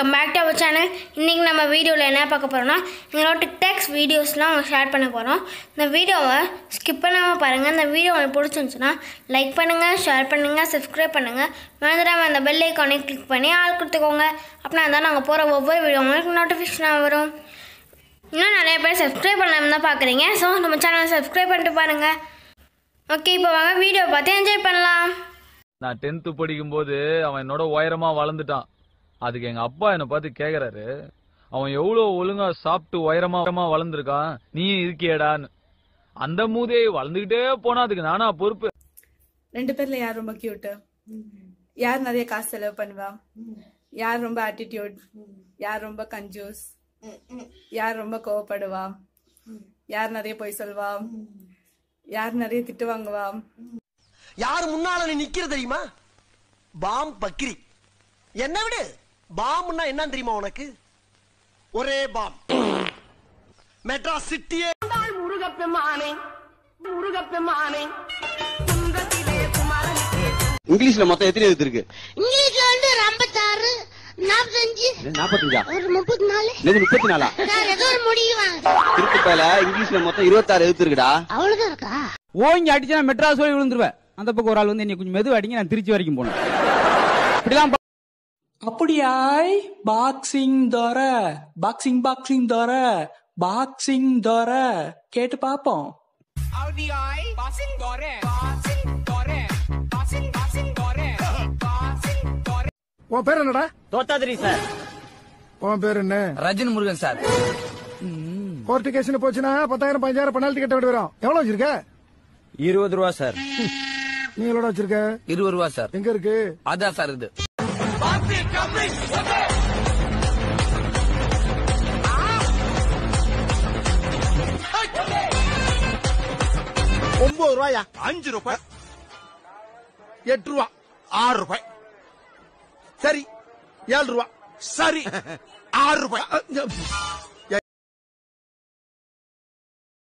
welcome back to our channel இன்றைக்கி நம்ம வீடியோவில் என்ன பார்க்க போகிறோம்னா எங்களோட டிக்டாக்ஸ் வீடியோஸ்லாம் ஷேர் பண்ண போகிறோம் இந்த வீடியோவை ஸ்கிப் பண்ணாமல் பாருங்கள் இந்த வீடியோ உங்களுக்கு பிடிச்சிருந்துச்சுன்னா லைக் பண்ணுங்கள் ஷேர் பண்ணுங்கள் சப்ஸ்கிரைப் பண்ணுங்கள் மறந்துடாமல் அந்த பெல் ஐக்கானே கிளிக் பண்ணி ஆள் கொடுத்துக்கோங்க அப்படின்னா தான் நாங்கள் போகிற ஒவ்வொரு வீடியோ உங்களுக்கு நோட்டிஃபிகேஷனாக வரும் இன்னும் நிறைய பேர் சப்ஸ்கிரைப் பண்ணாமல் தான் பார்க்குறீங்க ஸோ நம்ம சேனலை சப்ஸ்கிரைப் பண்ணிட்டு பாருங்கள் ஓகே இப்போ வாங்க வீடியோ பார்த்து என்ஜாய் பண்ணலாம் நான் டென்த்து படிக்கும்போது அவன் என்னோட உயரமா வளர்ந்துட்டான் அதுக்கு எங்க அப்பா என்ன பார்த்து கேக்குறாரு அவன் எவ்வளவு ஒழுங்கா சாப்பிட்டு உயரமா உயரமா வளர்ந்துருக்கான் நீ இருக்கியேடான்னு அந்த மூதே வளர்ந்துகிட்டே போனா அதுக்கு நானா பொறுப்பு ரெண்டு பேர்ல யார் ரொம்ப கியூட் யார் நிறைய காசு செலவு பண்ணுவா யார் ரொம்ப ஆட்டிடியூட் யார் ரொம்ப கஞ்சூஸ் யார் ரொம்ப கோவப்படுவா யார் நிறைய பொய் சொல்வா யார் நிறைய திட்டு வாங்குவா யார் முன்னால நீ நிக்கிற தெரியுமா பாம் பக்ரி என்ன விடு பாம்னா என்னன்னு தெரியுமா உனக்கு ஒரே பாம் மெட்ராஸ் சிட்டியே முருகப்பெருமானே முருகப்பெருமானே இங்கிலீஷ்ல மொத்தம் எத்தனை எழுத்து இருக்கு இங்கிலீஷ்ல வந்து ஐம்பத்தாறு நாற்பத்தஞ்சு நாற்பத்தஞ்சா ஒரு முப்பத்தி நாலு இது முப்பத்தி நாலா சார் ஏதோ ஒரு முடிவாங்க இருக்கு பேல இங்கிலீஷ்ல மொத்தம் இருபத்தாறு எழுத்து இருக்குடா அவ்வளவுதான் இருக்கா ஓங்கி அடிச்சு நான் மெட்ராஸ் வரை விழுந்துருவேன் அந்த பக்கம் ஒரு ஆள் வந்து என்னை கொஞ்சம் மெதுவா அடிங்க நான் திருச்சி வரைக்கும் போனேன் இப்படிலாம் பா- அப்படியாய் பாக்ஸிங் தோர பாக்ஸிங் பாக்ஸிங் தோர பாக்ஸிங் தோர கேட்டு பாப்போம் உன் பேர் என்னடா தோத்தாதிரி சார் உன் பேர் என்ன ரஜினி முருகன் சார் கோர்ட்டு கேஸ்னு போச்சுன்னா பத்தாயிரம் பதினஞ்சாயிரம் பெனால்ட்டி கட்ட வேண்டி வரும் எவ்வளவு வச்சிருக்க இருபது ரூபா சார் நீ எவ்வளவு வச்சிருக்க இருபது ரூபா சார் எங்க இருக்கு அதான் சார் இது ஒன்பது ரூபாயா அஞ்சு ரூபாய் எட்டு ரூபா ஆறு ரூபாய் சரி ஏழு ரூபா சரி ஆறு ரூபாய்